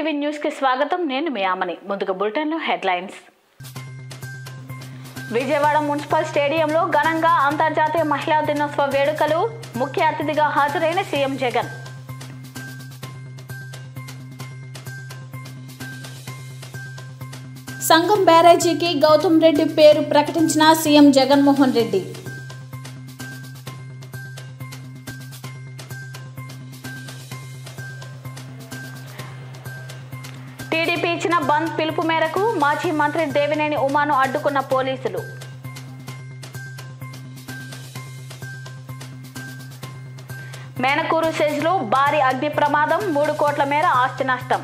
TV news కి స్వాగతం నేను మీ ఆమని ముందుగా బులెటిన్లో హెడ్లైన్స్ విజయవాడ మున్సిపల్ స్టేడియంలో ఘనంగా అంతర్జాతీయ మహిళా దినోత్సవ వేడుకలు ముఖ్య అతిథిగా హాజరైన సీఎం జగన్ సంఘం బ్యారేజీకి గౌతమ్ రెడ్డి పేరు ప్రకటించిన సీఎం జగన్మోహన్ రెడ్డి టీడీపీ ఇచ్చిన బంద్ పిలుపు మేరకు మాజీ మంత్రి దేవినేని ఉమాను అడ్డుకున్న పోలీసులు మేనకూరు సెజ్లో భారీ అగ్ని ప్రమాదం మూడు కోట్ల మేర ఆస్తి నష్టం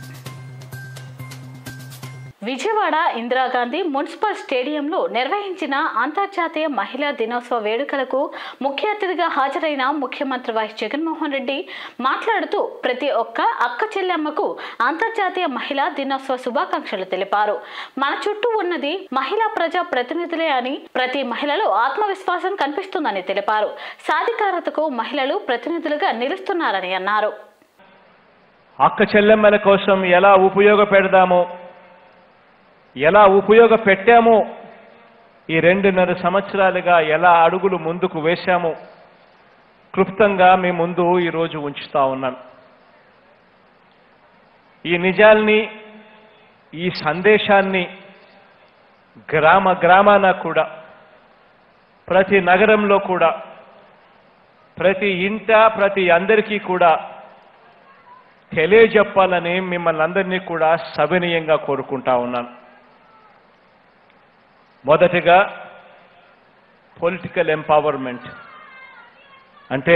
విజయవాడ ఇందిరాగాంధీ మున్సిపల్ స్టేడియంలో నిర్వహించిన అంతర్జాతీయ మహిళా దినోత్సవ వేడుకలకు ముఖ్య అతిథిగా హాజరైన ముఖ్యమంత్రి వైఎస్ జగన్మోహన్ రెడ్డి మాట్లాడుతూ ప్రతి ఒక్క అక్క చెల్లెమ్మకు అంతర్జాతీయ మహిళా దినోత్సవ శుభాకాంక్షలు తెలిపారు మన చుట్టూ ఉన్నది మహిళా ప్రజా ప్రతినిధులే అని ప్రతి మహిళలో ఆత్మవిశ్వాసం కనిపిస్తుందని తెలిపారు సాధికారతకు మహిళలు ప్రతినిధులుగా నిలుస్తున్నారని అన్నారు అక్క చెల్లెమ్మల కోసం ఎలా ఉపయోగపెడదామో ఎలా ఉపయోగపెట్టామో ఈ రెండున్నర సంవత్సరాలుగా ఎలా అడుగులు ముందుకు వేశామో క్లుప్తంగా మీ ముందు ఈరోజు ఉంచుతా ఉన్నాను ఈ నిజాల్ని ఈ సందేశాన్ని గ్రామ గ్రామాన కూడా ప్రతి నగరంలో కూడా ప్రతి ఇంట ప్రతి అందరికీ కూడా తెలియజెప్పాలని మిమ్మల్ని అందరినీ కూడా సవినీయంగా కోరుకుంటా ఉన్నాను మొదటిగా పొలిటికల్ ఎంపవర్మెంట్ అంటే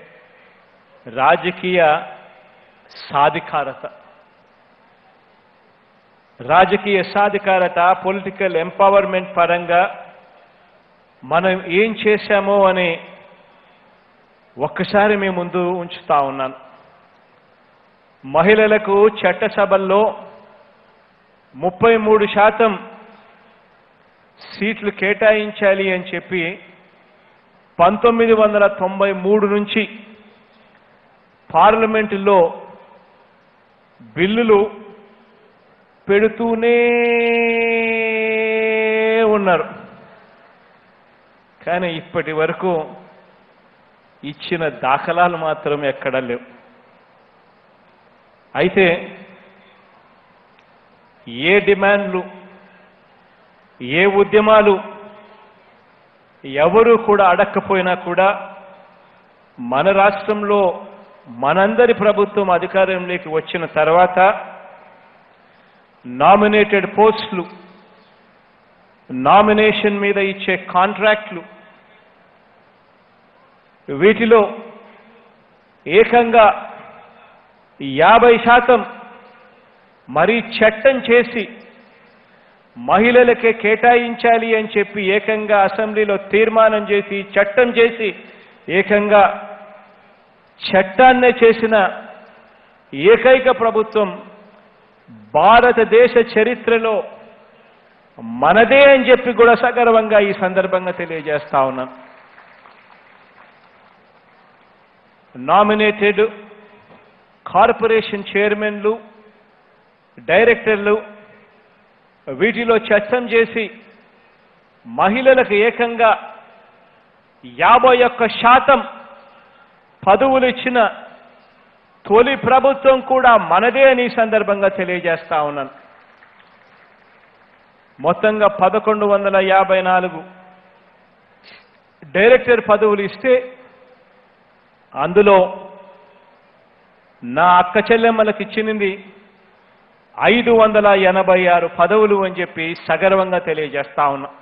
రాజకీయ సాధికారత రాజకీయ సాధికారత పొలిటికల్ ఎంపవర్మెంట్ పరంగా మనం ఏం చేశామో అని ఒక్కసారి మీ ముందు ఉంచుతా ఉన్నాను మహిళలకు చట్టసభల్లో ముప్పై మూడు శాతం సీట్లు కేటాయించాలి అని చెప్పి పంతొమ్మిది వందల తొంభై మూడు నుంచి పార్లమెంటులో బిల్లులు పెడుతూనే ఉన్నారు కానీ ఇప్పటి వరకు ఇచ్చిన దాఖలాలు మాత్రం ఎక్కడా లేవు అయితే ఏ డిమాండ్లు ఏ ఉద్యమాలు ఎవరు కూడా అడక్కపోయినా కూడా మన రాష్ట్రంలో మనందరి ప్రభుత్వం అధికారంలోకి వచ్చిన తర్వాత నామినేటెడ్ పోస్టులు నామినేషన్ మీద ఇచ్చే కాంట్రాక్ట్లు వీటిలో ఏకంగా యాభై శాతం మరీ చట్టం చేసి మహిళలకే కేటాయించాలి అని చెప్పి ఏకంగా అసెంబ్లీలో తీర్మానం చేసి చట్టం చేసి ఏకంగా చట్టాన్నే చేసిన ఏకైక ప్రభుత్వం భారతదేశ చరిత్రలో మనదే అని చెప్పి కూడా సగర్వంగా ఈ సందర్భంగా తెలియజేస్తా ఉన్నాను నామినేటెడ్ కార్పొరేషన్ చైర్మన్లు డైరెక్టర్లు వీటిలో చట్టం చేసి మహిళలకు ఏకంగా యాభై ఒక్క శాతం పదవులు ఇచ్చిన తొలి ప్రభుత్వం కూడా మనదే అని ఈ సందర్భంగా తెలియజేస్తా ఉన్నాను మొత్తంగా పదకొండు వందల యాభై నాలుగు డైరెక్టర్ పదవులు ఇస్తే అందులో నా అక్క చెల్లెమ్మలకు ఇచ్చినది ఐదు వందల ఎనభై ఆరు పదవులు అని చెప్పి సగర్వంగా తెలియజేస్తా ఉన్నా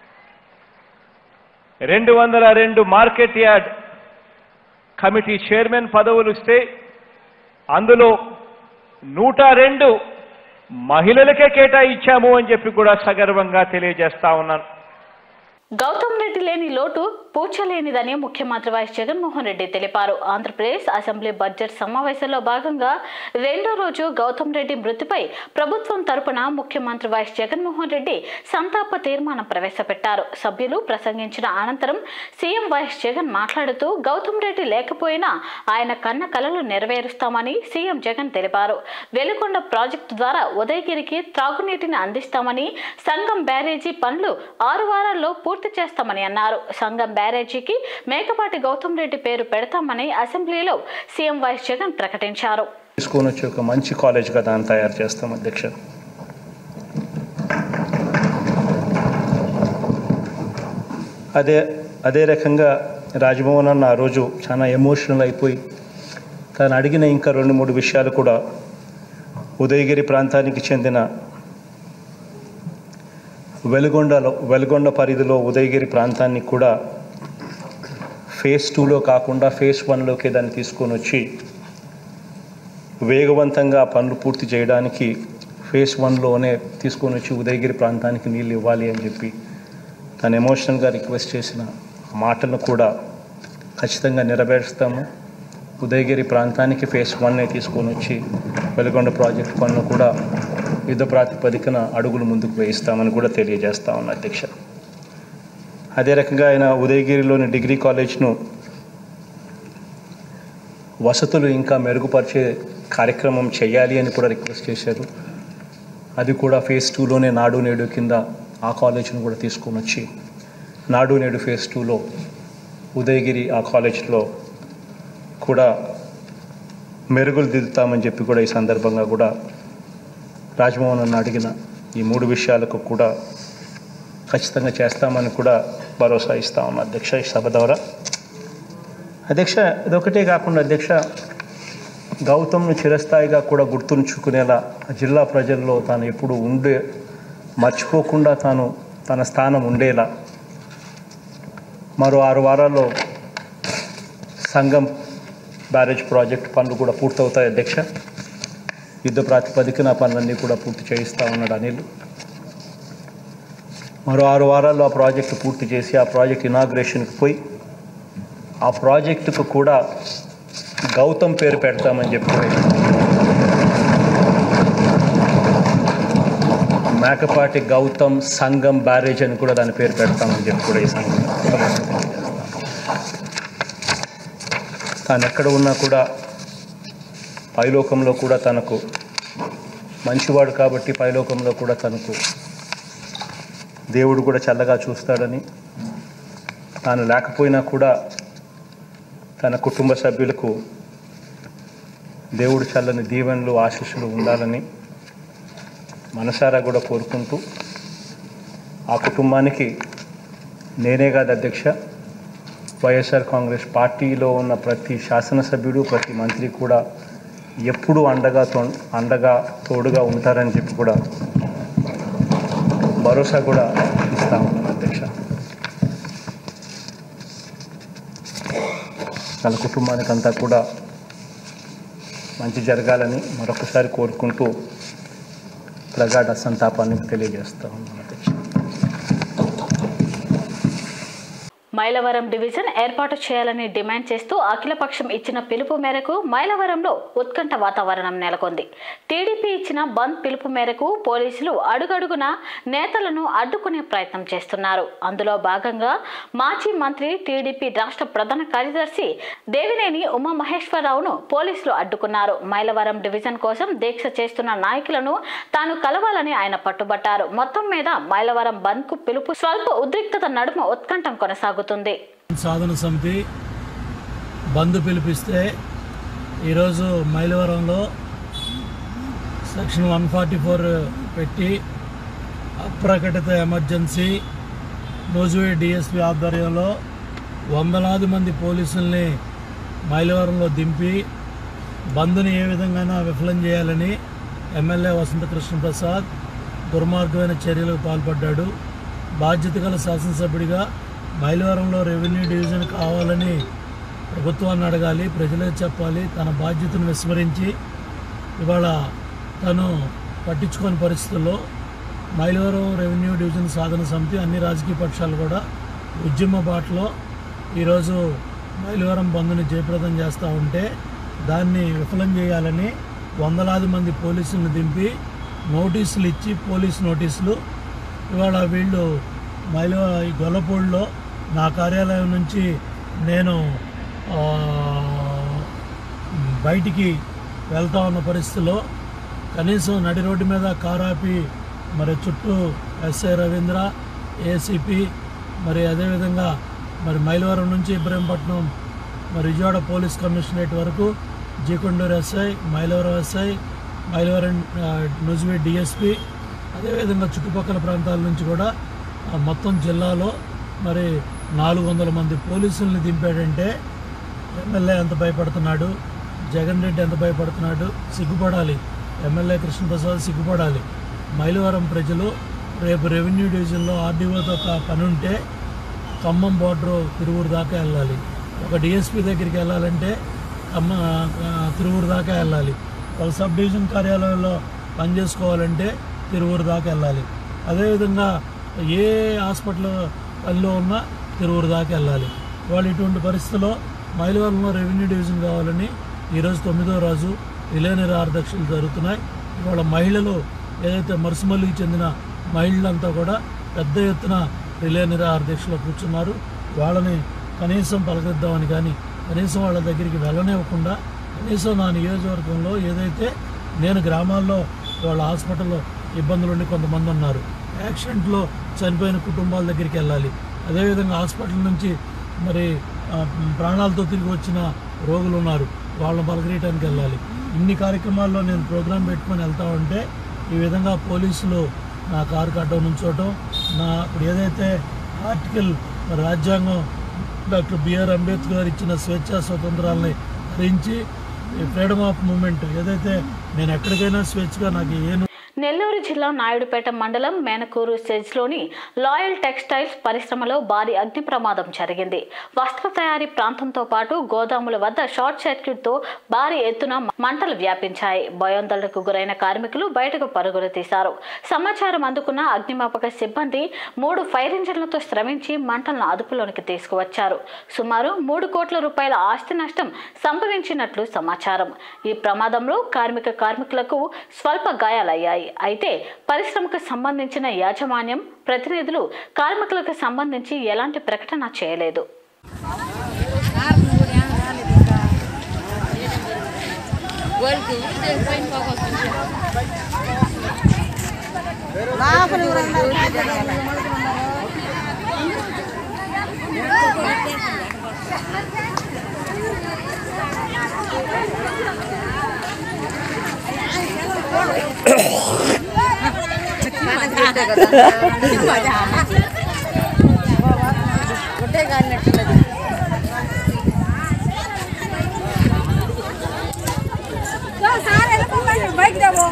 రెండు వందల రెండు మార్కెట్ యార్డ్ కమిటీ చైర్మన్ పదవులు ఇస్తే అందులో నూట రెండు మహిళలకే కేటాయించాము అని చెప్పి కూడా సగర్వంగా తెలియజేస్తా ఉన్నాను గౌతమ్ రెడ్డి లేని లోటు పూడ్చలేనిదని ముఖ్యమంత్రి వైఎస్ జగన్మోహన్ రెడ్డి తెలిపారు ఆంధ్రప్రదేశ్ అసెంబ్లీ బడ్జెట్ సమావేశంలో భాగంగా రెండో రోజు గౌతమ్ రెడ్డి మృతిపై ప్రభుత్వం తరపున ముఖ్యమంత్రి వైఎస్ జగన్మోహన్ రెడ్డి సంతాప తీర్మానం ప్రవేశపెట్టారు సభ్యులు ప్రసంగించిన అనంతరం సీఎం వైఎస్ జగన్ మాట్లాడుతూ గౌతమ్ రెడ్డి లేకపోయినా ఆయన కన్న కలలు నెరవేరుస్తామని సీఎం జగన్ తెలిపారు వెలుగొండ ప్రాజెక్టు ద్వారా ఉదయగిరికి త్రాగునీటిని అందిస్తామని సంగం బ్యారేజీ పనులు ఆరు వారాల్లో పూర్తి చేస్తామని అన్నారు సంగం బ్యారేజీకి మేకపాటి గౌతమ్ రెడ్డి పేరు పెడతామని అసెంబ్లీలో సీఎం వైఎస్ జగన్ ప్రకటించారు తీసుకొని వచ్చి ఒక మంచి కాలేజ్గా దాన్ని తయారు చేస్తాం అధ్యక్ష అదే అదే రకంగా రాజ్భవన్ అన్న ఆ రోజు చాలా ఎమోషనల్ అయిపోయి తను అడిగిన ఇంకా రెండు మూడు విషయాలు కూడా ఉదయగిరి ప్రాంతానికి చెందిన వెలుగొండలో వెలుగొండ పరిధిలో ఉదయగిరి ప్రాంతాన్ని కూడా ఫేజ్ టూలో కాకుండా ఫేజ్ వన్లోకి దాన్ని తీసుకొని వచ్చి వేగవంతంగా పనులు పూర్తి చేయడానికి ఫేజ్ వన్లోనే తీసుకొని వచ్చి ఉదయగిరి ప్రాంతానికి నీళ్ళు ఇవ్వాలి అని చెప్పి తను ఎమోషనల్గా రిక్వెస్ట్ చేసిన మాటలను కూడా ఖచ్చితంగా నెరవేరుస్తాము ఉదయగిరి ప్రాంతానికి ఫేజ్ వన్నే తీసుకొని వచ్చి వెలుగొండ ప్రాజెక్ట్ పనులు కూడా యుద్ధ ప్రాతిపదికన అడుగులు ముందుకు వేయిస్తామని కూడా తెలియజేస్తా ఉన్నా అధ్యక్ష అదే రకంగా ఆయన ఉదయగిరిలోని డిగ్రీ కాలేజ్ను వసతులు ఇంకా మెరుగుపరిచే కార్యక్రమం చేయాలి అని కూడా రిక్వెస్ట్ చేశారు అది కూడా ఫేజ్ టూలోనే నాడు నేడు కింద ఆ కాలేజీని కూడా తీసుకొని వచ్చి నాడు నేడు ఫేజ్ టూలో ఉదయగిరి ఆ కాలేజ్లో కూడా మెరుగులు దిద్దుతామని చెప్పి కూడా ఈ సందర్భంగా కూడా రాజ్మోహన్ అన్న అడిగిన ఈ మూడు విషయాలకు కూడా ఖచ్చితంగా చేస్తామని కూడా భరోసా ఇస్తా ఉన్నా అధ్యక్ష ఈ సభ ద్వారా అధ్యక్ష ఇదొకటే కాకుండా అధ్యక్ష గౌతమ్ను చిరస్థాయిగా కూడా గుర్తుంచుకునేలా జిల్లా ప్రజల్లో తాను ఎప్పుడు ఉండే మర్చిపోకుండా తాను తన స్థానం ఉండేలా మరో ఆరు వారాల్లో సంఘం బ్యారేజ్ ప్రాజెక్ట్ పనులు కూడా పూర్తవుతాయి అధ్యక్ష యుద్ధ ప్రాతిపదికన ఆ పనులన్నీ కూడా పూర్తి చేయిస్తా ఉన్నాడు అనిల్ మరో ఆరు వారాల్లో ఆ ప్రాజెక్టు పూర్తి చేసి ఆ ప్రాజెక్ట్ ఇనాగ్రేషన్కి పోయి ఆ ప్రాజెక్టుకు కూడా గౌతమ్ పేరు పెడతామని చెప్పి మేకపాటి గౌతమ్ సంగం బ్యారేజ్ అని కూడా దాని పేరు పెడతామని చెప్పి కూడా ఈ సంఘం తాను ఎక్కడ ఉన్నా కూడా పైలోకంలో కూడా తనకు మంచివాడు కాబట్టి పైలోకంలో కూడా తనకు దేవుడు కూడా చల్లగా చూస్తాడని తాను లేకపోయినా కూడా తన కుటుంబ సభ్యులకు దేవుడు చల్లని దీవెనలు ఆశీస్సులు ఉండాలని మనసారా కూడా కోరుకుంటూ ఆ కుటుంబానికి నేనే కాదు అధ్యక్ష వైఎస్ఆర్ కాంగ్రెస్ పార్టీలో ఉన్న ప్రతి శాసనసభ్యుడు ప్రతి మంత్రి కూడా ఎప్పుడూ అండగా తో అండగా తోడుగా ఉంటారని చెప్పి కూడా భరోసా కూడా ఇస్తా ఉన్నాను అధ్యక్ష తన కుటుంబానికంతా కూడా మంచి జరగాలని మరొకసారి కోరుకుంటూ ప్రగాఢ సంతాపాన్ని తెలియజేస్తా ఉన్నాను అధ్యక్ష మైలవరం డివిజన్ ఏర్పాటు చేయాలని డిమాండ్ చేస్తూ అఖిలపక్షం ఇచ్చిన పిలుపు మేరకు మైలవరంలో ఉత్కంఠ వాతావరణం నెలకొంది టీడీపీ ఇచ్చిన బంద్ పిలుపు మేరకు పోలీసులు అడుగడుగున నేతలను అడ్డుకునే ప్రయత్నం చేస్తున్నారు అందులో భాగంగా మాజీ మంత్రి టీడీపీ రాష్ట్ర ప్రధాన కార్యదర్శి దేవినేని ఉమామహేశ్వరరావును పోలీసులు అడ్డుకున్నారు మైలవరం డివిజన్ కోసం దీక్ష చేస్తున్న నాయకులను తాను కలవాలని ఆయన పట్టుబట్టారు మొత్తం మీద మైలవరం బంద్ కు పిలుపు స్వల్ప ఉద్రిక్తత నడుమ ఉత్కంఠం కొనసాగుతుంది సాధన సమితి బంద్ పిలిపిస్తే ఈరోజు మైలవరంలో సెక్షన్ వన్ ఫార్టీ ఫోర్ పెట్టి అప్రకటిత ఎమర్జెన్సీ నోజువే డిఎస్పి ఆధ్వర్యంలో వందలాది మంది పోలీసుల్ని మైలవరంలో దింపి బంద్ని ఏ విధంగా విఫలం చేయాలని ఎమ్మెల్యే వసంతకృష్ణ ప్రసాద్ దుర్మార్గమైన చర్యలకు పాల్పడ్డాడు బాధ్యత గల శాసనసభ్యుడిగా మైలవరంలో రెవెన్యూ డివిజన్ కావాలని ప్రభుత్వాన్ని అడగాలి ప్రజలకు చెప్పాలి తన బాధ్యతను విస్మరించి ఇవాళ తను పట్టించుకోని పరిస్థితుల్లో మైలవరం రెవెన్యూ డివిజన్ సాధన సమితి అన్ని రాజకీయ పక్షాలు కూడా ఉద్యమ బాటలో ఈరోజు మైలవరం బంద్ని జయప్రదం చేస్తూ ఉంటే దాన్ని విఫలం చేయాలని వందలాది మంది పోలీసులను దింపి నోటీసులు ఇచ్చి పోలీస్ నోటీసులు ఇవాళ వీళ్ళు మైల ఈ గొల్లపూడిలో నా కార్యాలయం నుంచి నేను ఆ, బయటికి వెళ్తా ఉన్న పరిస్థితిలో కనీసం నడి రోడ్డు మీద కారు ఆపి మరి చుట్టూ ఎస్ఐ రవీంద్ర ఏసీపీ మరి అదేవిధంగా మరి మైలవరం నుంచి ఇబ్రహీంపట్నం మరి విజయవాడ పోలీస్ కమిషనరేట్ వరకు జీకొండూరు ఎస్ఐ మైలవరం ఎస్ఐ మైలవరం ఆ, నుజివీ డిఎస్పి అదేవిధంగా చుట్టుపక్కల ప్రాంతాల నుంచి కూడా ఆ, మొత్తం జిల్లాలో మరి నాలుగు వందల మంది పోలీసుల్ని దింపాడంటే ఎమ్మెల్యే ఎంత భయపడుతున్నాడు జగన్ రెడ్డి ఎంత భయపడుతున్నాడు సిగ్గుపడాలి ఎమ్మెల్యే కృష్ణప్రసాద్ సిగ్గుపడాలి మైలవరం ప్రజలు రేపు రెవెన్యూ డివిజన్లో ఆర్డీఓతో ఒక పని ఉంటే ఖమ్మం బార్డర్ తిరువురు దాకా వెళ్ళాలి ఒక డిఎస్పీ దగ్గరికి వెళ్ళాలంటే ఖమ్మ ఆ, తిరువురు దాకా వెళ్ళాలి ఒక సబ్ డివిజన్ కార్యాలయంలో పని చేసుకోవాలంటే తిరువురు దాకా వెళ్ళాలి అదేవిధంగా ఏ హాస్పిటల్ పనిలో ఉన్నా తిరువురు దాకా వెళ్ళాలి వాళ్ళు ఇటువంటి పరిస్థితుల్లో మైలవరంలో రెవెన్యూ డివిజన్ కావాలని ఈరోజు తొమ్మిదో రోజు రిలే నిరాదక్షలు జరుగుతున్నాయి ఇవాళ మహిళలు ఏదైతే మరుసుమల్లికి చెందిన మహిళలంతా కూడా పెద్ద ఎత్తున రిలే నిరాదీక్షలో కూర్చున్నారు వాళ్ళని కనీసం పలకరిద్దామని కానీ కనీసం వాళ్ళ దగ్గరికి వెళ్ళనివ్వకుండా కనీసం నా నియోజకవర్గంలో ఏదైతే నేను గ్రామాల్లో వాళ్ళ హాస్పిటల్లో ఇబ్బందులు ఉండి కొంతమంది ఉన్నారు యాక్సిడెంట్లో చనిపోయిన కుటుంబాల దగ్గరికి వెళ్ళాలి అదేవిధంగా హాస్పిటల్ నుంచి మరి ఆ, ప్రాణాలతో తిరిగి వచ్చిన రోగులు ఉన్నారు వాళ్ళని పలకరీయటానికి వెళ్ళాలి ఇన్ని కార్యక్రమాల్లో నేను ప్రోగ్రాం పెట్టుకొని వెళ్తా ఉంటే ఈ విధంగా పోలీసులు నా కారు కట్టడం నుంచోవటం నా ఇప్పుడు ఏదైతే ఆర్టికల్ మరి రాజ్యాంగం డాక్టర్ బిఆర్ అంబేద్కర్ ఇచ్చిన స్వేచ్ఛా స్వతంత్రాలని హరించి ఈ ఫ్రీడమ్ ఆఫ్ మూమెంట్ ఏదైతే నేను ఎక్కడికైనా స్వేచ్ఛగా నాకు ఏ నెల్లూరు జిల్లా నాయుడుపేట మండలం మేనకూరు సెజ్లోని లాయల్ టెక్స్టైల్స్ పరిశ్రమలో భారీ అగ్ని ప్రమాదం జరిగింది వస్త్ర తయారీ ప్రాంతంతో పాటు గోదాముల వద్ద షార్ట్ సర్క్యూట్తో భారీ ఎత్తున మంటలు వ్యాపించాయి భయోందోళనకు గురైన కార్మికులు బయటకు పరుగులు తీశారు సమాచారం అందుకున్న అగ్నిమాపక సిబ్బంది మూడు ఫైర్ ఇంజన్లతో శ్రమించి మంటలను అదుపులోనికి తీసుకువచ్చారు సుమారు మూడు కోట్ల రూపాయల ఆస్తి నష్టం సంభవించినట్లు సమాచారం ఈ ప్రమాదంలో కార్మిక కార్మికులకు స్వల్ప గాయాలయ్యాయి అయితే పరిశ్రమకు సంబంధించిన యాజమాన్యం ప్రతినిధులు కార్మికులకు సంబంధించి ఎలాంటి ప్రకటన చేయలేదు బైక్ దేవో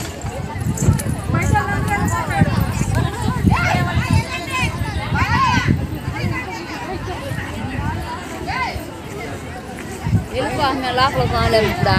లోపల కాలేదు ఇప్పుడు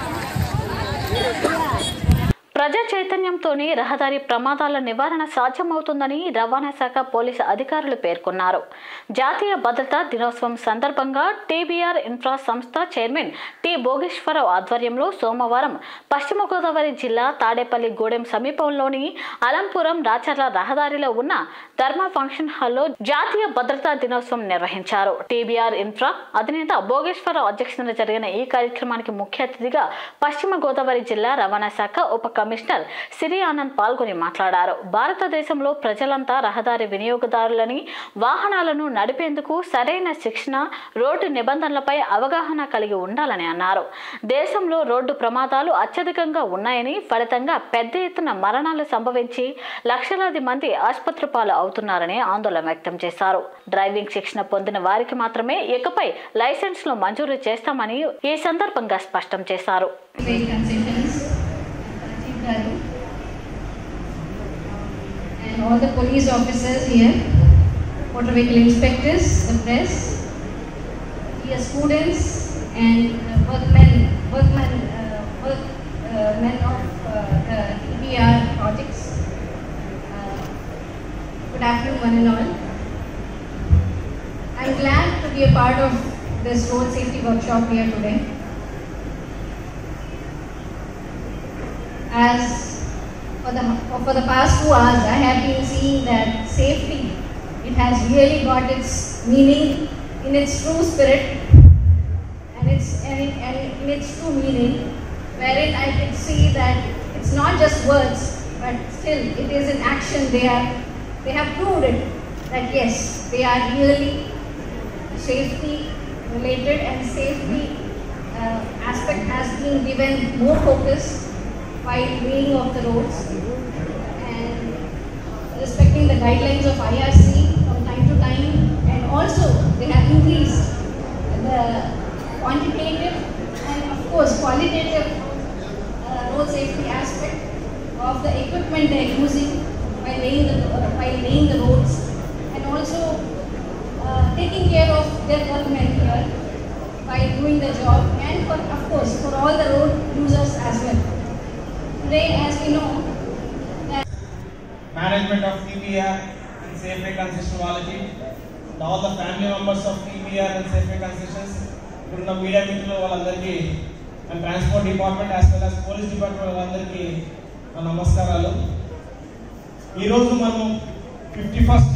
ప్రజా చైతన్యంతోనే రహదారి ప్రమాదాల నివారణ సాధ్యమవుతుందని రవాణా శాఖ పోలీసు అధికారులు పేర్కొన్నారు జాతీయ భద్రతా దినోత్సవం సందర్భంగా టీబీఆర్ ఇన్ఫ్రా సంస్థ చైర్మన్ టి భోగేశ్వరరావు ఆధ్వర్యంలో సోమవారం పశ్చిమ గోదావరి జిల్లా తాడేపల్లి గూడెం సమీపంలోని అలంపురం రాచర్ల రహదారిలో ఉన్న ధర్మ ఫంక్షన్ హాల్లో జాతీయ భద్రతా దినోత్సవం నిర్వహించారు టీబీఆర్ ఇన్ఫ్రా అధినేత భోగేశ్వరరావు అధ్యక్షతన జరిగిన ఈ కార్యక్రమానికి ముఖ్య అతిథిగా పశ్చిమ గోదావరి జిల్లా రవాణా శాఖ ఉప కమిషనర్ సిరి ఆనంద్ పాల్గొని మాట్లాడారు భారతదేశంలో ప్రజలంతా రహదారి వినియోగదారులని వాహనాలను నడిపేందుకు సరైన శిక్షణ రోడ్డు నిబంధనలపై అవగాహన కలిగి ఉండాలని అన్నారు దేశంలో రోడ్డు ప్రమాదాలు అత్యధికంగా ఉన్నాయని ఫలితంగా పెద్ద ఎత్తున మరణాలు సంభవించి లక్షలాది మంది ఆసుపత్రి పాలు అవుతున్నారని ఆందోళన వ్యక్తం చేశారు డ్రైవింగ్ శిక్షణ పొందిన వారికి మాత్రమే ఇకపై లైసెన్స్లు మంజూరు చేస్తామని ఈ సందర్భంగా స్పష్టం చేశారు Great concessions, Chief Garu, and all the police officers here, motor vehicle inspectors, the press, dear students and uh, workmen, workmen, uh, work, uh, men of uh, the TBR projects, Good afternoon, one and all. I'm glad to be a part of this road safety workshop here today. As for the, for the past two hours, I have been seeing that safety, it has really got its meaning in its true spirit and its, and in, and in its true meaning, wherein I can see that it's not just words, but still it is in action. They are, they have proved it that yes, they are really safety related and safety uh, aspect has been given more focus while weighing of the roads and respecting the guidelines of IRC from time to time and also they have increased the quantitative and of course qualitative uh, road safety aspect of the equipment they are using by laying the, uh, by laying the roads and also uh, taking care of their workmen here by doing the job and for, of course for all the road users as well. Today as we know that management of TBR and Safeway Concessionology, and all the family members of TBR and Safeway Concessions, ఇప్పుడున్న media మిత్రులు వాళ్ళందరికీ and transport department as well as police department వాళ్ళందరికీ నా నమస్కారాలు ఈరోజు మనం fifty first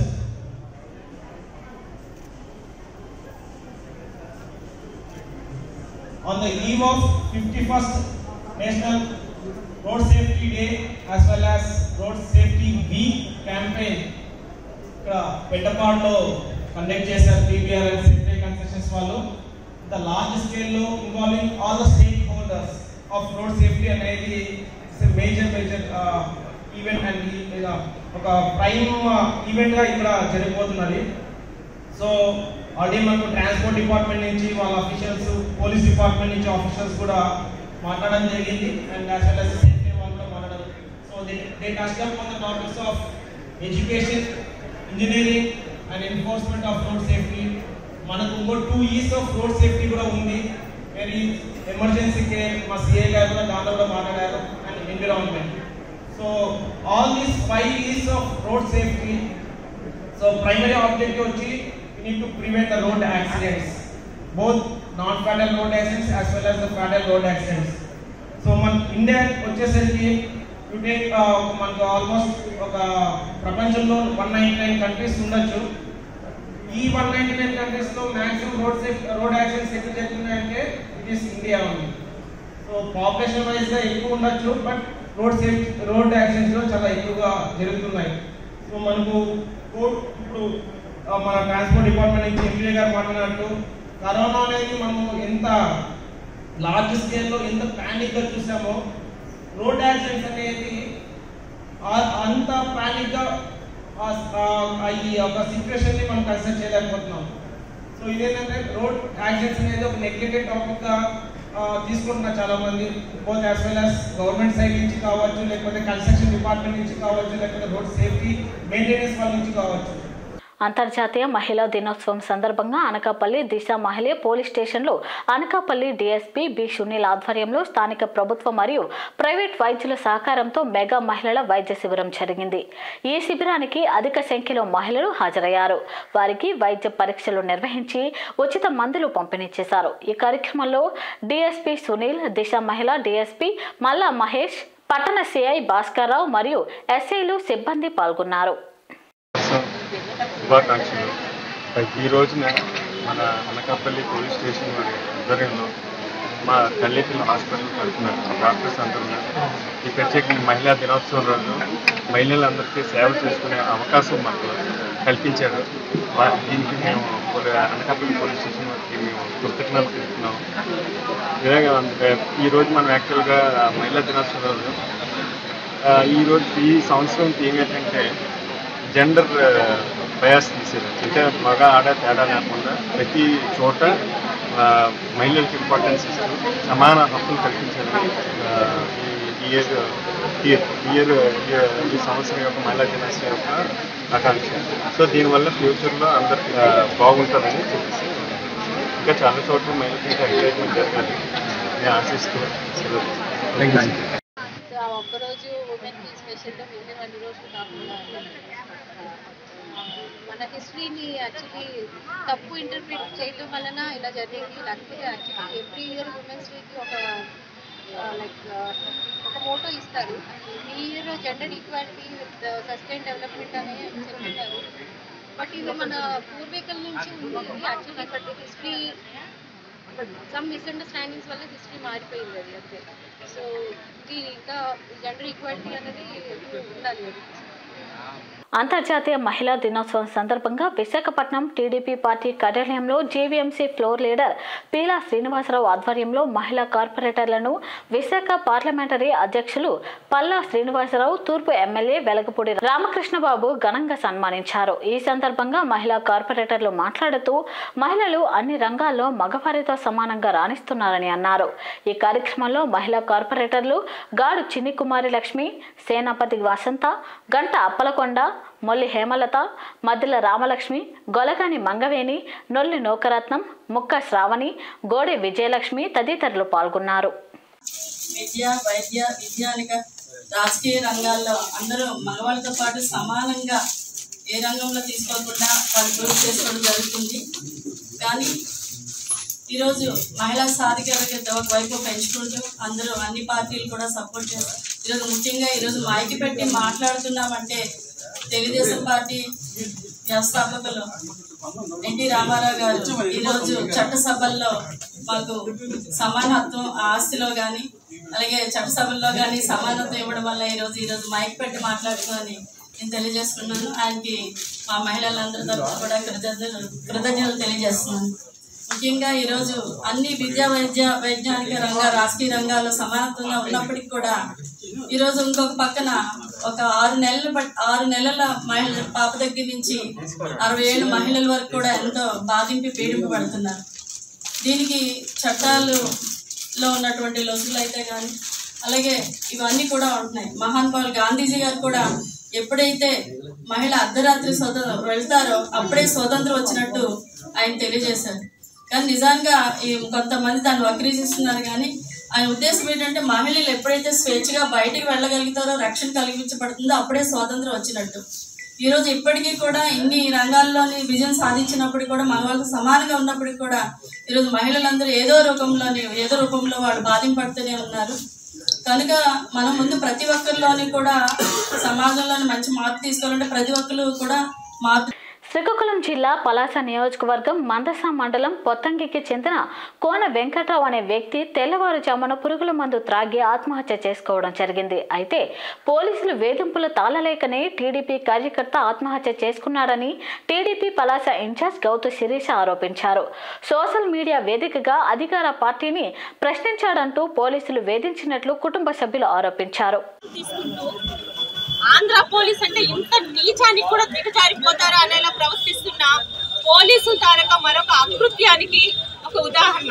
on the eve of 51st National Road Safety Day as well as Road Safety Week campaign ఇక్కడ పెద్దపాడులో కండక్ట్ చేశారు టీబీఆర్ అండ్ సేఫ్టీ కన్సెషన్స్ వాళ్ళు the large స్కేల్లో involving all the stakeholders of road safety అనేది it's major major event and ఒక prime event గా ఇక్కడ జరిగిపోతున్నది సో ఆల్రెడీ మనకు ట్రాన్స్పోర్ట్ డిపార్ట్మెంట్ నుంచి వాళ్ళ అఫీషియల్స్ పోలీస్ డిపార్ట్మెంట్ నుంచి ఆఫీషియల్స్ కూడా మాట్లాడడం జరిగింది and as well as safety వాళ్ళు కూడా మాట్లాడారు so they they touch up on the topics of education engineering and enforcement of road safety మనకు ఇంకో two years of road safety కూడా ఉంది వెరీ ఎమర్జెన్సీ కేర్ మా సిఏ గారు కూడా దాంట్లో కూడా మాట్లాడారు and environment so all these five years of road safety so primary objective వచ్చి we need to prevent the road accidents both non fatal road accidents as well as the fatal road accidents so మన India వచ్చేసరికి to take మనకు almost ఒక ప్రపంచంలో one ninety nine countries ఉండొచ్చు ఈ one ninety nine countries లో maximum road safe road accidents ఎక్కువ జరుగుతున్నాయంటే ఇట్ ఈస్ ఇండియా ఉంది సో పాపులేషన్ వైజ్ గా ఎక్కువ ఉండొచ్చు but road safe road accidents లో చాలా ఎక్కువగా జరుగుతున్నాయి సో మనకు కో- ఇప్పుడు ఆ, మన ట్రాన్స్పోర్ట్ డిపార్ట్మెంట్ నుంచి ఎంపీ గారు మాట్లాడినట్టు కరోనా అనేది మనము ఎంత లార్జ్ స్కేల్లో ఎంత ప్యానిక్ గా చూసామో రోడ్ యాక్సిడెంట్స్ అనేది ఆ- అంత ప్యానిక్ గా ఆ- ఆ ఈ ఒక సిచ్యువేషన్ ని మనం కన్సిడర్ చేయలేకపోతున్నాం సో ఇదేంటంటే రోడ్ యాక్సిడెంట్స్ అనేది ఒక నెగ్లెక్టెడ్ టాపిక్ గా ఆ, తీసుకుంటున్నారు చాలా మంది both as well as government side నుంచి కావచ్చు లేకపోతే కన్స్ట్రక్షన్ డిపార్ట్మెంట్ నుంచి కావచ్చు లేకపోతే రోడ్ సేఫ్టీ మెయింటెనెన్స్ వాళ్ళ నుంచి కావచ్చు అంతర్జాతీయ మహిళా దినోత్సవం సందర్భంగా అనకాపల్లి దిశ మహిళ పోలీస్ స్టేషన్లో అనకాపల్లి డీఎస్పీ బి సునీల్ ఆధ్వర్యంలో స్థానిక ప్రభుత్వ మరియు ప్రైవేట్ వైద్యుల సహకారంతో మెగా మహిళల వైద్య శిబిరం జరిగింది ఈ శిబిరానికి అధిక సంఖ్యలో మహిళలు హాజరయ్యారు వారికి వైద్య పరీక్షలు నిర్వహించి ఉచిత మందులు పంపిణీ చేశారు ఈ కార్యక్రమంలో డీఎస్పీ సునీల్ దిశ మహిళ డీఎస్పీ మల్లా మహేష్ పట్టణ సిఐ భాస్కర్రావు మరియు ఎస్ఐలు సిబ్బంది పాల్గొన్నారు శుభాకాంక్షలు ఈ రోజున మన అనకాపల్లి పోలీస్ స్టేషన్ వారి ఆధ్వర్యంలో మా తల్లిపిల్ల హాస్పిటల్ తరఫున డాక్టర్స్ అందరూ ఈ ప్రత్యేకంగా మహిళా దినోత్సవం రోజు మహిళలందరికీ సేవ చేసుకునే అవకాశం మాకు కల్పించారు వా- దీనికి మేము పోలీ- అనకాపల్లి పోలీస్ స్టేషన్ వారికి మేము కృతజ్ఞతలు తెలుపుతున్నాం ఇలాగే అందుకే ఈరోజు మనం యాక్చువల్గా మహిళా దినోత్సవం రోజు ఆ, ఈ రోజు ఈ సంవత్సరం థీమ్ ఏంటంటే జెండర్ బయాస్ తీసేది అంటే మగ ఆడ తేడా లేకుండా ప్రతి చోట ఆ, మహిళలకు ఇంపార్టెన్స్ ఇస్తూ సమాన హక్కులు కల్పించాలని ఆ, ఈ- ఈ ఇయర్ ఈ ఇయర్ ఈ సంవత్సరం యొక్క మహిళా దినోత్సవం యొక్క ఆకాంక్ష సో దీనివల్ల ఫ్యూచర్లో అందరికి ఆ, బాగుంటుందని చెప్పేసి ఇంకా చాలా చోట్ల మహిళలకు ఇంకా ఎంకరేజ్మెంట్ జరగాలి నేను ఆశిస్తూ సెలవు తీసుకుంటున్నాను. సో ఆ ఒక్కరోజు ఉమెన్కి స్పెషల్గా మిగిలిన అన్ని రోజులు కాకుండా మన హిస్టరీని యాక్చువల్లీ తప్పు ఇంటర్ప్రిట్ చేయడం వలన ఇలా జరిగింది లేకపోతే యాక్చువల్లీ ఎవ్రీ ఇయర్ ఉమెన్స్ డేకి ఒక లైక్ ఒక మోటో ఇస్తారు ఈ year gender equality with sustain development అని చెప్తున్నారు బట్ ఇది మన పూర్వీకుల నుంచి ఉంది actually but history some misunderstandings వల్ల హిస్టరీ మారిపోయింది అది అంతే సో ఇది ఇంకా జెండర్ ఈక్వాలిటీ అనేది ఉండాలి అంతర్జాతీయ మహిళా దినోత్సవం సందర్భంగా విశాఖపట్నం టీడీపీ పార్టీ కార్యాలయంలో GVMC floor leader Peela Srinivasa Rao ఆధ్వర్యంలో మహిళా కార్పొరేటర్లను విశాఖ పార్లమెంటరీ అధ్యక్షులు పల్లా శ్రీనివాసరావు తూర్పు ఎమ్మెల్యే వెలగపూడి రామకృష్ణబాబు ఘనంగా సన్మానించారు ఈ సందర్భంగా మహిళా కార్పొరేటర్లు మాట్లాడుతూ మహిళలు అన్ని రంగాల్లో మగవారితో సమానంగా రాణిస్తున్నారని అన్నారు ఈ కార్యక్రమంలో మహిళా కార్పొరేటర్లు గాడు చిన్ని కుమారి లక్ష్మి సేనాపతి వసంత గంట అప్పలకొండ మొల్లి హేమలత మద్దిల రామలక్ష్మి గొలగాని మంగవేణి నొల్లి నోకరత్నం ముక్క శ్రావణి గోడె విజయలక్ష్మి తదితరులు పాల్గొన్నారు విద్య వైద్య విజ్ఞానిక రాజకీయ రంగాల్లో అందరూ మగవాళ్ళతో పాటు సమానంగా ఏ రంగంలో తీసుకోకుండా వాళ్ళు ప్రూవ్ చేసుకోవడం జరుగుతుంది కానీ ఈరోజు మహిళా సాధికారత ఒకవైపు పెంచుకుంటూ అందరూ అన్ని పార్టీలు కూడా సపోర్ట్ చేస్తారు ఈరోజు ముఖ్యంగా ఈరోజు మైకి పెట్టి మాట్లాడుతున్నామంటే తెలుగుదేశం పార్టీ వ్యవస్థాపకులు ఎన్టీ రామారావు గారు ఈరోజు చట్టసభల్లో మాకు సమానత్వం ఆస్తిలో కానీ అలాగే చట్టసభల్లో కానీ సమానత్వం ఇవ్వడం వల్ల ఈరోజు ఈరోజు మైక్ పెట్టి మాట్లాడుకొని నేను తెలియజేసుకున్నాను ఆయనకి మా మహిళలందరి తరఫున కూడా కృతజ్ఞతలు కృతజ్ఞతలు తెలియజేస్తున్నాను ముఖ్యంగా ఈరోజు అన్ని విద్యా వైద్య వైజ్ఞానిక రంగ రాజకీయ రంగాల్లో సమానత్వంగా ఉన్నప్పటికీ కూడా ఈరోజు ఇంకొక పక్కన ఒక ఆరు నెలలు బట్ ఆరు నెలల మహిళ పాప దగ్గర నుంచి అరవై ఏళ్ళ మహిళల వరకు కూడా ఎంతో బాధింపి పీడింపబడుతున్నారు దీనికి చట్టాలులో ఉన్నటువంటి లొసుగులు అయితే కానీ అలాగే ఇవన్నీ కూడా ఉంటున్నాయి మహానుభావులు గాంధీజీ గారు కూడా ఎప్పుడైతే మహిళ అర్ధరాత్రి స్వతంత్రం వెళ్తారో అప్పుడే స్వతంత్రం వచ్చినట్టు ఆయన తెలియజేశారు కానీ నిజంగా ఈ కొంతమంది దాన్ని వక్రీచిస్తున్నారు కానీ ఆయన ఉద్దేశం ఏంటంటే మహిళలు ఎప్పుడైతే స్వేచ్ఛగా బయటికి వెళ్ళగలుగుతారో రక్షణ కలిగించబడుతుందో అప్పుడే స్వాతంత్రం వచ్చినట్టు ఈ రోజు ఇప్పటికీ కూడా ఇన్ని రంగాల్లోని విజయం సాధించినప్పుడు కూడా మగవాళ్ళతో సమానంగా ఉన్నప్పటికీ కూడా ఈరోజు మహిళలందరూ ఏదో రూపంలోని ఏదో రూపంలో వాళ్ళు బాధింపడుతూనే ఉన్నారు కనుక మనం ముందు ప్రతి ఒక్కరిలోని కూడా సమాజంలోని మంచి మార్పు తీసుకోవాలంటే ప్రతి ఒక్కరు కూడా మార్పు శ్రీకాకుళం జిల్లా పలాస నియోజకవర్గం మందస మండలం పొత్తంగికి చెందిన కోన వెంకట్రావు అనే వ్యక్తి తెల్లవారుజామున పురుగుల మందు త్రాగి ఆత్మహత్య చేసుకోవడం జరిగింది అయితే పోలీసులు వేధింపులు తాళలేకనే టీడీపీ కార్యకర్త ఆత్మహత్య చేసుకున్నాడని టీడీపీ పలాస ఇన్ఛార్జ్ గౌతు శిరీష ఆరోపించారు సోషల్ మీడియా వేదికగా అధికార పార్టీని ప్రశ్నించాడంటూ పోలీసులు వేధించినట్లు కుటుంబ సభ్యులు ఆరోపించారు తీసుకుంటూ ఆంధ్ర పోలీస్ అంటే ఇంత నీచానికి కూడా దిగజారిపోతారా అనేలా ప్రవర్తిస్తున్న పోలీసు తారక మరొక అకృత్యానికి ఒక ఉదాహరణ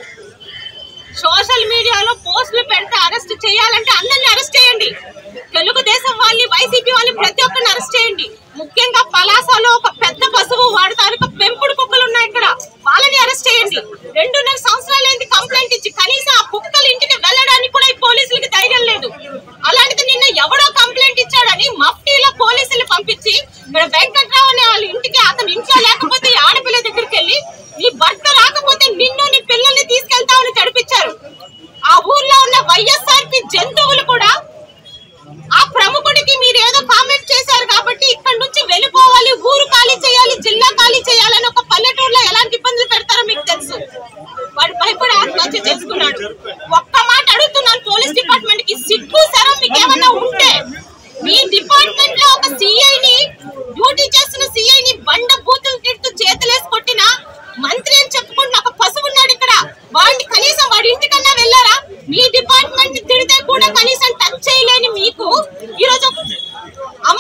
సోషల్ మీడియాలో పోస్టులు పెడితే అరెస్ట్ చేయాలంటే అందరిని అరెస్ట్ చేయండి తెలుగుదేశం వాళ్ళని వైసీపీ వాళ్ళని ప్రతి ఒక్కరిని అరెస్ట్ చేయండి ముఖ్యంగా పలాసలో ఒక పెద్ద పశువు వాడి తాలూకా పెంపుడు కుక్కలు ఉన్నాయి ఇక్కడ వాళ్ళని అరెస్ట్ చేయండి రెండున్నర సంవత్సరాలైంది కంప్లైంట్ ఇచ్చి కనీసం ఆ కుక్కలు ఇంటికి వెళ్ళడానికి కూడా ఈ పోలీసులకి ధైర్యం లేదు అలాంటిది నిన్న ఎవడో కంప్లైంట్ ఇచ్చాడని మఫ్టీలో పోలీసులు పంపించి ఇక్కడ వెంకట్రావు అనే వాళ్ళ ఇంటికి అతను ఇంట్లో లేకపోతే ఈ ఆడపిల్ల దగ్గరికి వెళ్ళి నీ భర్త రాకపోతే నిన్ను నీ పిల్లల్ని తీసుకెళ్తామని చడిపించారు ఆ ఊర్లో ఉన్న వైఎస్ఆర్పి జంతువులు కూడా ఆ ప్రముఖుడికి మీరు ఏదో కామెంట్ చేశారు కాబట్టి ఇక్కడ నుంచి వెళ్ళిపోవాలి ఊరు ఖాళీ చేయాలి జిల్లా ఖాళీ చేయాలని ఒక పల్లెటూరులో ఎలాంటి ఇబ్బందులు పెడతారో మీకు తెలుసు వాడు భయపడి ఆత్మహత్య చేసుకున్నాడు ఒక్క మాట అడుగుతున్నాను పోలీస్ డిపార్ట్మెంట్ కి సిగ్గు సరం మీకు ఏమన్నా ఉంటే మీ డిపార్ట్మెంట్ లో ఒక సిఐని డ్యూటీ చేస్తున్న సిఐని బండ బూతులు తిడుతూ చేతులేసి కొట్టిన మంత్రి అని చెప్పుకుంటున్న ఒక పశువు ఉన్నాడు ఇక్కడ వాడిని కనీసం వాడి ఇంటికన్నా వెళ్ళారా మీ డిపార్ట్మెంట్ తిడితే కూడా కనీసం టచ్ చేయలేని మీకు ఈరోజు అమ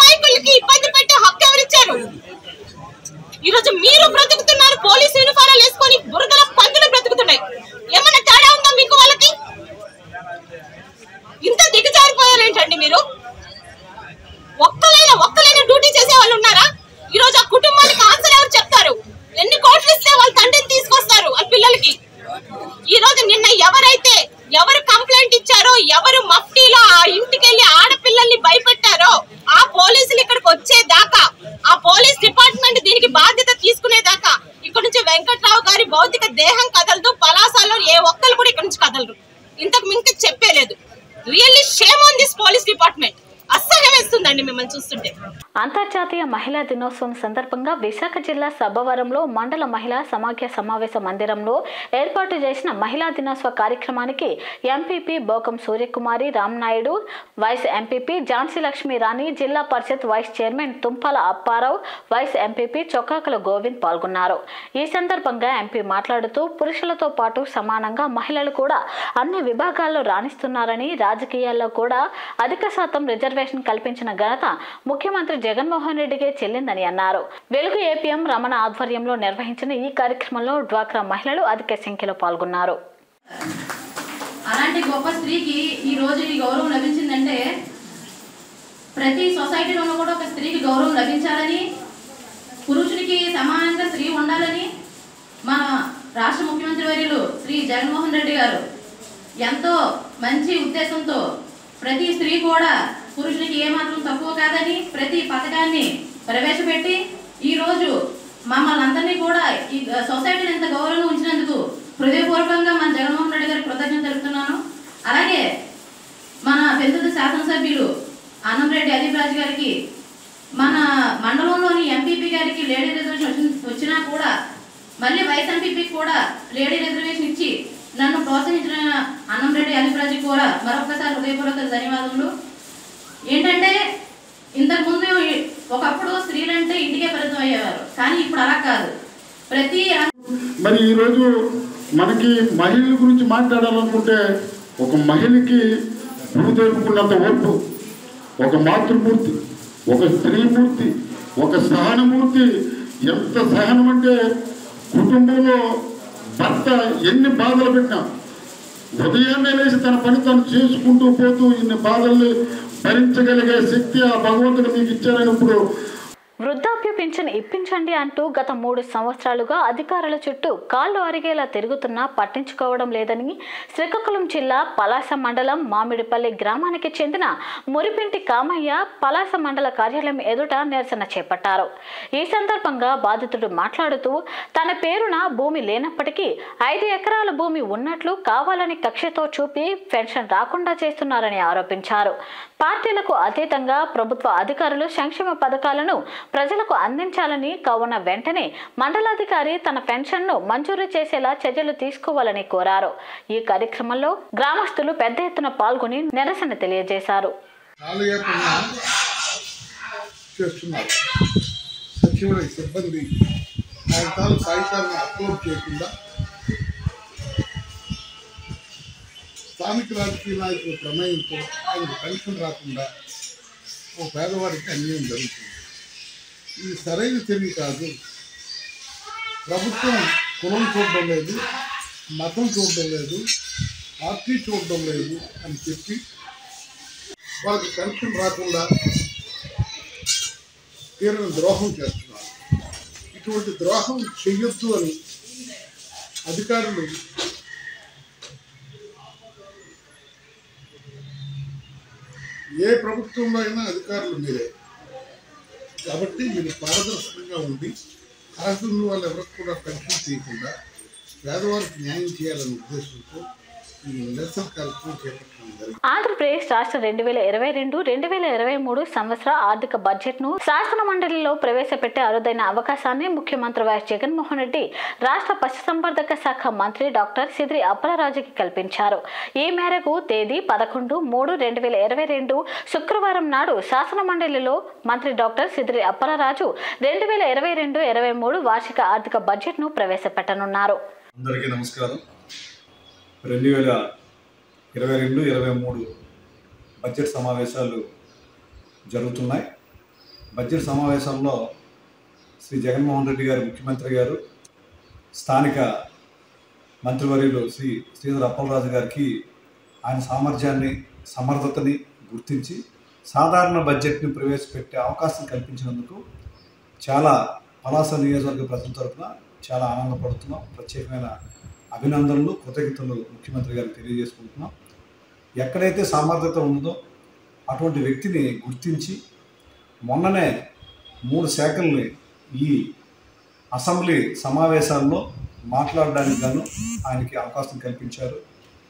మహిళా దినోత్సవం సందర్భంగా విశాఖ జిల్లా సబ్బవరంలో మండల మహిళా సమాఖ్య సమావేశ మందిరంలో ఏర్పాటు చేసిన మహిళా దినోత్సవ కార్యక్రమానికి MPP Bokam Suryakumari Ramnaidu vice MPP Jhansi Lakshmi Rani Zilla Parishad vice chairman Tumpala Appa Rao vice MPP Chokkakala Govind పాల్గొన్నారు ఈ సందర్భంగా ఎంపీ మాట్లాడుతూ పురుషులతో పాటు సమానంగా మహిళలు కూడా అన్ని విభాగాల్లో రాణిస్తున్నారని రాజకీయాల్లో కూడా అధిక శాతం రిజర్వేషన్ కల్పించిన ఘనత ముఖ్యమంత్రి జగన్మోహన్ రెడ్డికే చెల్లిందని అన్నారు వెలుగు ఏపీఎం రమణ ఆధ్వర్యంలో నిర్వహించిన ఈ కార్యక్రమంలో డ్వాక్రా మహిళలు అధిక సంఖ్యలో పాల్గొన్నారు అలాంటి గొప్ప స్త్రీకి ఈ రోజు ఈ గౌరవం లభించిందంటే ప్రతి సొసైటీలోనూ కూడా ఒక స్త్రీకి గౌరవం లభించాలని పురుషునికి సమానంగా స్త్రీ ఉండాలని మన రాష్ట్ర ముఖ్యమంత్రి వర్యులు శ్రీ జగన్మోహన్ రెడ్డి గారు ఎంతో మంచి ఉద్దేశంతో ప్రతి స్త్రీ కూడా పురుషునికి ఏమాత్రం తక్కువ కాదని ప్రతి పథకాన్ని ప్రవేశపెట్టి ఈ రోజు మమ్మల్ని అందరినీ కూడా ఈ సొసైటీని ఎంత గౌరవంగా ఉంచినందుకు హృదయపూర్వకంగా మన జగన్మోహన్ రెడ్డి గారికి కృతజ్ఞత తెలుపుతున్నాను అలాగే మన పెద్దది శాసనసభ్యులు అన్నంరెడ్డి అదీప్ రాజు గారికి మన మండలంలోని ఎంపీపీ గారికి లేడీ రిజర్వేషన్ వచ్చి- వచ్చినా కూడా మళ్ళీ వైస్ ఎంపీపీకి కూడా లేడీ రిజర్వేషన్ ఇచ్చి నన్ను ప్రోత్సహించిన అన్నంరెడ్డి అదీప్ రాజుకి కూడా మరొకసారి హృదయపూర్వక ధన్యవాదములు ఏంటంటే ఇంతకు ముందు ఈ- ఒకప్పుడు స్త్రీలంటే ఇంటికే పరిమితం అయ్యేవారు కానీ ఇప్పుడు అలా కాదు ప్రతి రంగ- మరి ఈరోజు మనకి మహిళల గురించి మాట్లాడాలనుకుంటే ఒక మహిళకి భూదేవుకున్నంత ఓర్పు ఒక మాతృమూర్తి ఒక స్త్రీమూర్తి ఒక సహనమూర్తి ఎంత సహనం అంటే కుటుంబంలో భర్త ఎన్ని బాధలు పెట్టినా ఉదయాన్నే లేచి తన పని తను చేసుకుంటూ పోతూ ఇన్ని బాధల్ని భరించగలిగే శక్తి ఆ భగవంతుడు మీకు ఇచ్చారని ఇప్పుడు వృద్ధాప్య పింఛన్ ఇప్పించండి అంటూ గత మూడు సంవత్సరాలుగా అధికారుల చుట్టూ కాళ్ళు అరిగేలా తిరుగుతున్నా పట్టించుకోవడం లేదని శ్రీకాకుళం జిల్లా పలాస మండలం మామిడిపల్లి గ్రామానికి చెందిన మురిపింటి కామయ్య పలాస మండల కార్యాలయం ఎదుట నిరసన చేపట్టారు ఈ సందర్భంగా బాధితుడు మాట్లాడుతూ తన పేరున భూమి లేనప్పటికీ ఐదు ఎకరాల భూమి ఉన్నట్లు కావాలని కక్షతో చూపి పెన్షన్ రాకుండా చేస్తున్నారని ఆరోపించారు పార్టీలకు అతీతంగా ప్రభుత్వ అధికారులు సంక్షేమ పథకాలను ప్రజలకు అందించాలని కావున వెంటనే మండలాధికారి తన పెన్షన్ను మంజూరు చేసేలా చర్యలు తీసుకోవాలని కోరారు ఈ కార్యక్రమంలో గ్రామస్తులు పెద్ద ఎత్తున పాల్గొని నిరసన తెలియజేశారు కాలయాపన చేస్తున్నారు సచివాలయ సిబ్బంది ఆయన తాను కాగితాలను అప్లోడ్ చేయకుండా స్థానిక రాజకీయ నాయకుల ప్రమేయంతో ఆయనకు పెన్షన్ రాకుండా ఓ పేదవాడికి అన్యాయం జరుగుతుంది ఇది సరైన చర్య కాదు ప్రభుత్వం కులం చూడడం లేదు మతం చూడడం లేదు పార్టీ చూడడం లేదు అని చెప్పి వాళ్ళకి పెన్షన్ రాకుండా తీరని ద్రోహం చేస్తున్నారు ఇటువంటి ద్రోహం చెయ్యొద్దు అని అధికారులు ఏ ప్రభుత్వంలో అయినా అధికారులు మీరే కాబట్టి మీరు పారదర్శకంగా ఉండి అర్హులు వాళ్ళు ఎవరికి కూడా పెన్షన్ తీయకుండా పేదవారికి న్యాయం చేయాలనే ఉద్దేశంతో ఈ నిరసన కార్యక్రమం చేపట్టడం జరిగింది ఆంధ్రప్రదేశ్ రాష్ట్ర రెండు వేల ఇరవై రెండు రెండు వేల ఇరవై మూడు సంవత్సర ఆర్థిక బడ్జెట్ ను శాసన మండలిలో ప్రవేశపెట్టే అరుదైన అవకాశాన్ని ముఖ్యమంత్రి వైఎస్ జగన్మోహన్ రెడ్డి రాష్ట్ర పశుసంవర్ధక శాఖ మంత్రి డాక్టర్ సిద్రి అప్పలరాజుకి కల్పించారు ఈ మేరకు తేదీ పదకొండు మూడు రెండు వేల ఇరవై రెండు శుక్రవారం నాడు శాసన మండలిలో మంత్రి డాక్టర్ సిద్రి అప్పలరాజు రెండు వేల ఇరవై రెండు ఇరవై మూడు వార్షిక ఆర్థిక బడ్జెట్ ను ప్రవేశపెట్టనున్నారు అందరికీ నమస్కారం రెండు వేల ఇరవై రెండు ఇరవై మూడు బడ్జెట్ సమావేశాలు జరుగుతున్నాయి బడ్జెట్ సమావేశంలో శ్రీ జగన్మోహన్ రెడ్డి గారు ముఖ్యమంత్రి గారు స్థానిక మంత్రివర్యులు శ్రీ శ్రీధర్ అప్పలరాజు గారికి ఆయన సామర్థ్యాన్ని సమర్థతని గుర్తించి సాధారణ బడ్జెట్ని ప్రవేశపెట్టే అవకాశం కల్పించినందుకు చాలా పలాస నియోజకవర్గ ప్రజల తరఫున చాలా ఆనందపడుతున్నాం ప్రత్యేకమైన అభినందనలు కృతజ్ఞతలు ముఖ్యమంత్రి గారికి తెలియజేసుకుంటున్నాం ఎక్కడైతే సామర్థ్యత ఉందో అటువంటి వ్యక్తిని గుర్తించి మొన్ననే మూడు శాఖల్ని ఈ అసెంబ్లీ సమావేశాల్లో మాట్లాడడానికి గాను ఆయనకి అవకాశం కల్పించారు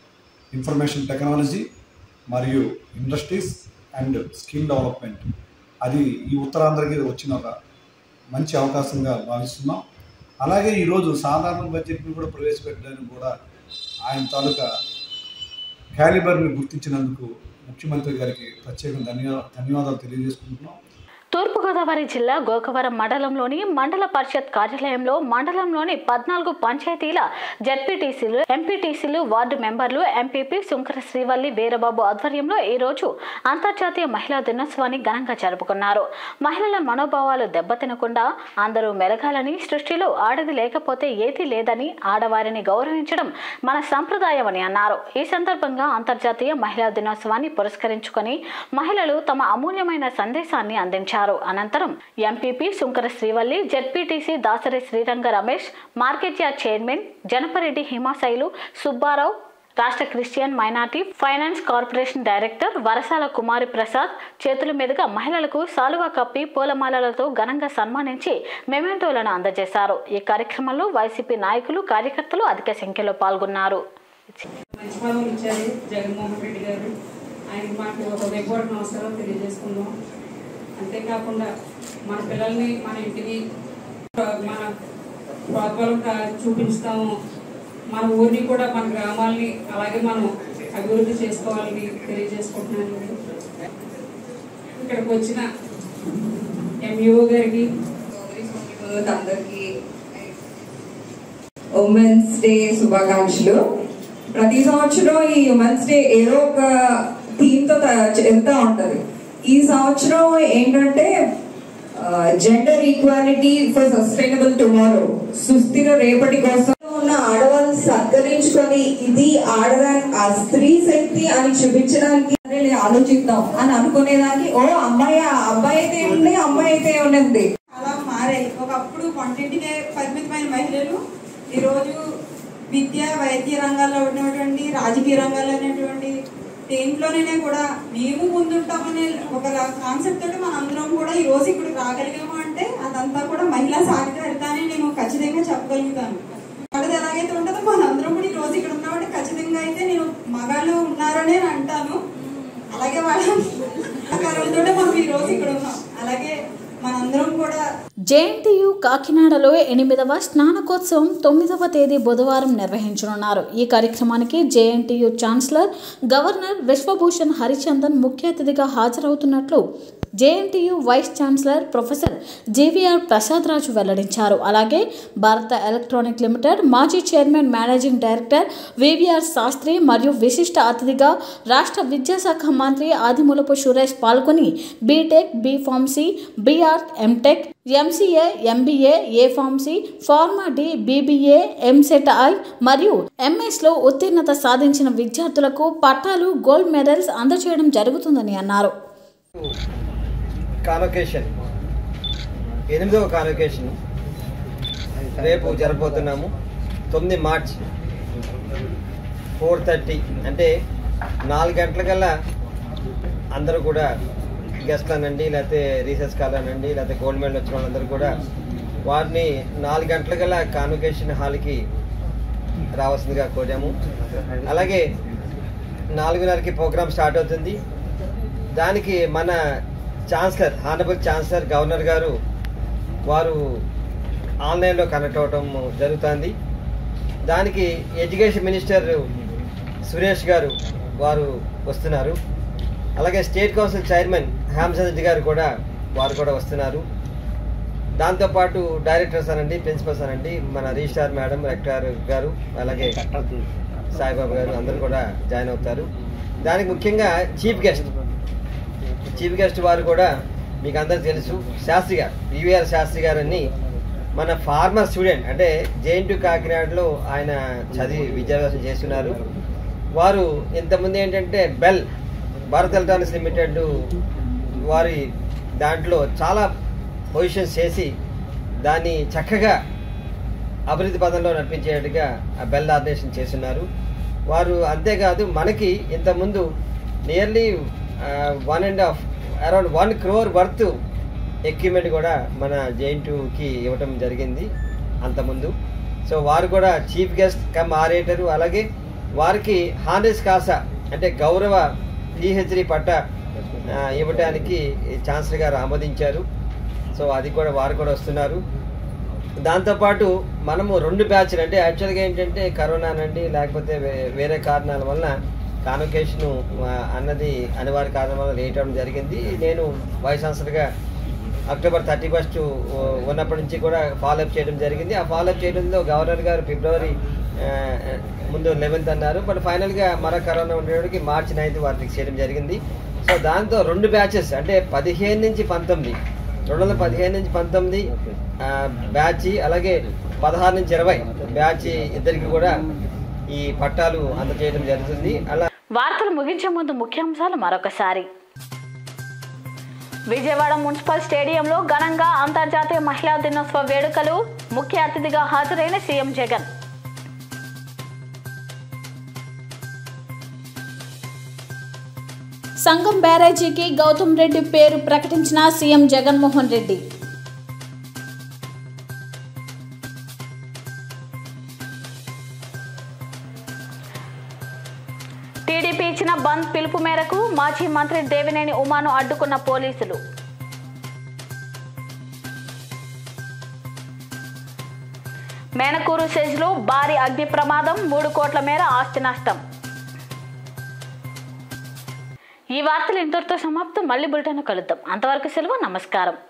ఇన్ఫర్మేషన్ టెక్నాలజీ మరియు ఇండస్ట్రీస్ అండ్ స్కిల్ డెవలప్మెంట్ అది ఈ ఉత్తరాంధ్రకి వచ్చిన ఒక మంచి అవకాశంగా భావిస్తున్నాం అలాగే ఈరోజు సాధారణ బడ్జెట్ని కూడా ప్రవేశపెట్టడానికి కూడా ఆయన తాలూకా క్యాలిబర్ని గుర్తించినందుకు ముఖ్యమంత్రి గారికి ప్రత్యేక ధన్యవా ధన్యవాదాలు తెలియజేసుకుంటున్నాం తూర్పుగోదావరి జిల్లా గోకవరం మండలంలోని మండల పరిషత్ కార్యాలయంలో మండలంలోని పద్నాలుగు పంచాయతీల జడ్పీటీసీలు ఎంపీటీసీలు వార్డు మెంబర్లు ఎంపీపీ సుంకర శ్రీవల్లి వీరబాబు ఆధ్వర్యంలో ఈ రోజు అంతర్జాతీయ మహిళా దినోత్సవాన్ని ఘనంగా జరుపుకున్నారు మహిళల మనోభావాలు దెబ్బతినకుండా అందరూ మెలగాలని సృష్టిలో ఆడది లేకపోతే ఏదీ లేదని ఆడవారిని గౌరవించడం మన సంప్రదాయమని అన్నారు ఈ సందర్భంగా అంతర్జాతీయ మహిళా దినోత్సవాన్ని పురస్కరించుకొని మహిళలు తమ అమూల్యమైన సందేశాన్ని అందించారు అనంతరం MPP Sunkara Srivalli ZPTC Dasari Sriranga Ramesh market yard chairman Janapareddy Himashailu Subba Rao రాష్ట్ర Christian minority finance corporation director Varasala Kumari Prasad చేతుల మీదుగా మహిళలకు సాలువా కప్పి పూలమాలలతో ఘనంగా సన్మానించి మెమెంటోలను అందజేశారు ఈ కార్యక్రమంలో వైసీపీ నాయకులు కార్యకర్తలు అధిక సంఖ్యలో పాల్గొన్నారు మంచి పదవులు ఇచ్చారు జగన్మోహన్ రెడ్డి గారు ఆయనకి మాకు ఒక వెబ్బోట నమస్కారం తెలియజేసుకుందాం అంతేకాకుండా మన పిల్లల్ని మన ఇంటికి మన ప్రోత్బలం కా- చూపించుతాము మన ఊరిని కూడా మన గ్రామాల్ని అలాగే మనం అభివృద్ధి చేసుకోవాలని తెలియజేసుకుంటున్నాను ఇక్కడికి వచ్చిన ఎంఈఓ గారికి అందరికి ఉమెన్స్ డే శుభాకాంక్షలు ప్రతి సంవత్సరం ఈ ఉమెన్స్ డే ఏదో ఒక థీమ్ తో త- వెళ్తా ఉంటది ఈ సంవత్సరం ఏంటంటే gender equality for sustainable tomorrow సుస్థిర రేపటి కోసం ఉన్న ఆడవాళ్ళని సత్కరించుకొని ఇది ఆడదాని ఆ స్త్రీ శక్తి అని చూపించడానికి సరేలే ఆలోచిద్దాం అని అనుకునేదానికి ఓ అమ్మాయి ఆ అబ్బాయి అయితే ఉంది అమ్మాయి అయితే ఉన్నది చాలా మారాయి ఒకప్పుడు వంటింటికే పరిమితమైన మహిళలు ఈరోజు విద్య వైద్య రంగాల్లో ఉన్నటువంటి రాజకీయ రంగాల్లో ఉన్నటువంటి దేంట్లోనే కూడా మేము ముందుంటామనే ఒక కాన్సెప్ట్ తోటి మన అందరం కూడా ఈ రోజు ఇక్కడ రాగలిగాము అంటే అదంతా కూడా మహిళా సాధికారిత అని నేను ఖచ్చితంగా చెప్పగలుగుతాను వాళ్ళది ఎలాగైతే ఉంటుందో మన అందరం కూడా ఈ రోజు ఇక్కడ ఉన్నామంటే ఖచ్చితంగా అయితే నేను మగాళ్ళు ఉన్నారనే అంటాను అలాగే వాళ్ళ సహకారంతోనే మనం ఈ రోజు ఇక్కడ ఉన్నాం అలాగే మనందరం కూడా జేఎన్టీయు కాకినాడలో ఎనిమిదవ స్నానకోత్సవం తొమ్మిదవ తేదీ బుధవారం నిర్వహించనున్నారు ఈ కార్యక్రమానికి JNTU chancellor governor Biswabhusan Harichandan ముఖ్య అతిథిగా హాజరవుతున్నట్లు JNTU vice chancellor professor JVR Prasad Raju వెల్లడించారు అలాగే భారత ఎలక్ట్రానిక్ లిమిటెడ్ మాజీ chairman managing director VVR Sastry మరియు విశిష్ట అతిథిగా రాష్ట్ర విద్యాశాఖ మంత్రి ఆదిమూలపు సురేష్ పాల్గొని బీటెక్ బీ ఫార్మసీ బీఆర్ MTech MCA MBA A pharmacy pharma D BBA EAMCET ఐ మరియు ఎంఎస్లో ఉత్తీర్ణత సాధించిన విద్యార్థులకు పట్టాలు గోల్డ్ మెడల్స్ అందజేయడం జరుగుతుందని అన్నారు కాన్వకేషన్ ఎనిమిదవ కాన్వకేషన్ రేపు జరగబోతున్నాము తొమ్మిది మార్చ్ ఫోర్ థర్టీ అంటే నాలుగు గంటలకల్లా అందరూ కూడా గెస్ట్ అనండి లేకపోతే రీసెర్చ్ కాలనండి లేకపోతే గోల్డ్ మెడల్ వచ్చిన వాళ్ళందరూ కూడా వారిని నాలుగు గంటలకల్లా కాన్వకేషన్ హాల్కి రావాల్సిందిగా కోరాము అలాగే నాలుగున్నరకి ప్రోగ్రామ్ స్టార్ట్ అవుతుంది దానికి మన ఛాన్సలర్ హానబుల్ ఛాన్సలర్ గవర్నర్ గారు వారు ఆన్లైన్లో కనెక్ట్ అవ్వటం జరుగుతుంది దానికి ఎడ్యుకేషన్ మినిస్టర్ సురేష్ గారు వారు వస్తున్నారు అలాగే state council chairman Hemachandra Reddy garu కూడా వారు కూడా వస్తున్నారు దాంతోపాటు డైరెక్టర్స్ అనండి ప్రిన్సిపల్స్ అనండి మన రిజిస్ట్రార్ మేడం రెక్టార్ గారు అలాగే సాయిబాబు గారు అందరూ కూడా జాయిన్ అవుతారు దానికి ముఖ్యంగా చీఫ్ గెస్ట్ చీఫ్ గెస్ట్ వారు కూడా మీకు అందరికి తెలుసు శాస్త్రి గారు ఈవీఆర్ శాస్త్రి గారని మన ఫార్మర్ స్టూడెంట్ అంటే జేఎన్టీ కాకినాడలో ఆయన చదివి విద్యాభ్యాసం చేస్తున్నారు వారు ఇంతకుముందు ఏంటంటే బెల్ భారత్ ఎలక్ట్రానిక్స్ లిమిటెడ్ వారి దాంట్లో చాలా పొజిషన్స్ చేసి దాన్ని చక్కగా అభివృద్ధి పదంలో నడిపించేట్టుగా ఆ బెల్ ఆర్గనైజేషన్ చేస్తున్నారు వారు అంతేకాదు మనకి ఇంతకుముందు nearly one and half around one crore worth equipment కూడా మన జేఎన్టీకి ఇవ్వటం జరిగింది అంతకుముందు సో వారు కూడా చీఫ్ గెస్ట్ కమ్ ఆరేటరు అలాగే వారికి హానెస్ కాసా అంటే గౌరవ పిహెచ్డి పట్ట ఆ, ఇవ్వడానికి ఛాన్సలర్ గారు ఆమోదించారు సో అది కూడా వారు కూడా వస్తున్నారు దాంతోపాటు మనము రెండు బ్యాచ్లు అంటే యాక్చువల్గా ఏంటంటే కరోనానండి లేకపోతే వే- వేరే కారణాల వలన కాన్వకేషన్ అన్నది అనివార్య కారణం వల్ల లేట్ అవ్వడం జరిగింది నేను వైస్ ఛాన్సలర్గా అక్టోబర్ థర్టీ ఫస్ట్ ఉన్నప్పటి నుంచి కూడా ఫాలోఅప్ చేయడం జరిగింది ఆ ఫాలోఅప్ చేయడంలో గవర్నర్ గారు ఫిబ్రవరి ఆ, ముందు లెవెన్త్ అన్నారు బట్ ఫైనల్గా మరో కరోనా ఉండేవాడికి మార్చి నైన్త్ వారు ఫిక్స్ చేయడం జరిగింది సో దాంతో రెండు బ్యాచెస్ అంటే పదిహేను నుంచి పంతొమ్మిది రెండు వందల పదిహేను నుంచి పంతొమ్మిది ఆ, బ్యాచ్ అలాగే పదహారు నుంచి ఇరవై బ్యాచ్ ఇద్దరికి కూడా ఈ పట్టాలు అందజేయడం జరుగుతుంది అలా వార్తలు ముగించే ముందు ముఖ్యాంశాలు మరొకసారి విజయవాడ మున్సిపల్ స్టేడియంలో ఘనంగా అంతర్జాతీయ మహిళా దినోత్సవ వేడుకలు ముఖ్య అతిథిగా హాజరైన సీఎం జగన్ సంఘం బ్యారేజీకి గౌతమ్ రెడ్డి పేరు ప్రకటించిన సీఎం జగన్మోహన్ రెడ్డి టీడీపీ ఇచ్చిన బంద్ పిలుపు మేరకు మాజీ మంత్రి దేవినేని ఉమాను అడ్డుకున్న పోలీసులు మేనకూరు సెజ్లో భారీ అగ్ని ప్రమాదం మూడు కోట్ల మేర ఆస్తి నష్టం ఈ వార్తలు ఇంతటితో సమాప్తం మళ్ళీ బులెటిన్ కలుద్దాం అంతవరకు సెలవు నమస్కారం